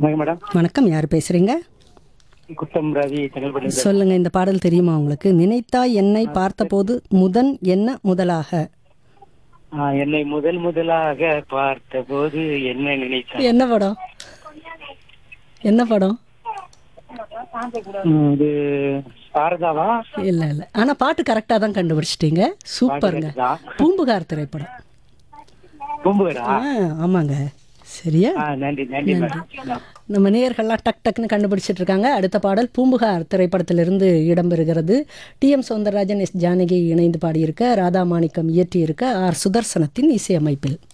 வணக்கம் மேடம் வணக்கம் யார் பேசுறீங்க குட்டம் ரவி செங்கல்பட்டு சொல்லுங்க இந்த பாடல் தெரியுமா உங்களுக்கு நினைத்தாய் என்னை பார்த்தபோது முதன் என்ன முதலாக ஆ, என்னை முதல் முதலாக பார்த்தபோது என்ன நினைத்தேன் என்ன படம் என்ன படம் ம், இது சாரதாவா இல்ல இல்ல ஆனா பாட்டு கரெக்டா தான் கண்டுபிடிச்சிட்டீங்க சூப்பருங்க correct தான். பூம்புகார் திரைப்படம் பூம்புகரா ஆ ஆமாங்க சரியா ஆ நன்றி நன்றி மேடம் நம்ம நேயர்கள்லாம் டக் டக்னு கண்டுபிடிச்சிட்டு இருக்காங்க அடுத்த பாடல் பூம்புகார் திரைப்படத்திலிருந்து இடம்பெறுகிறது T M Soundararajan S Janaki இணைந்து பாடியிருக்க ராதா மாணிக்கம் இயற்றியிருக்க ஆர் சுதர்சனத்தின் இசையமைப்பில்